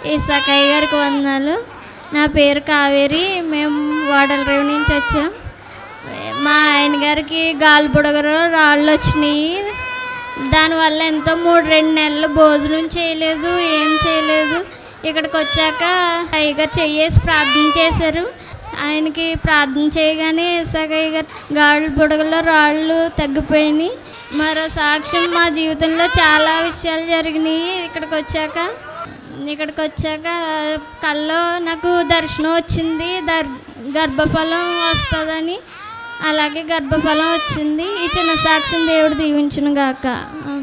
ఇసాకయ్య గారికి వందనాలు నా పేరు కావేరి మేము వాడల రేవు నుంచి వచ్చాం మా ఆయన గారికి గాలి బుడగరు రాళ్ళు వచ్చినాయి దానివల్ల ఎంతో మూడు రెండు నెలలు భోజనం చేయలేదు ఏం చేయలేదు ఇక్కడికి వచ్చాక అయ్యగారు చెయ్యేసి ప్రార్థన చేశారు ఆయనకి ప్రార్థన చేయగానే ఇసాకయ్య గారు గాలి బుడగలో రాళ్ళు తగ్గిపోయినాయి మరో సాక్ష్యం మా జీవితంలో చాలా విషయాలు జరిగినాయి ఇక్కడికి వచ్చాక ఇక్కడికి వచ్చాక కల్లో నాకు దర్శనం వచ్చింది దర్ గర్భఫలం వస్తుందని అలాగే గర్భఫలం వచ్చింది ఈ చిన్న సాక్ష్యం దేవుడు దీవించును గాక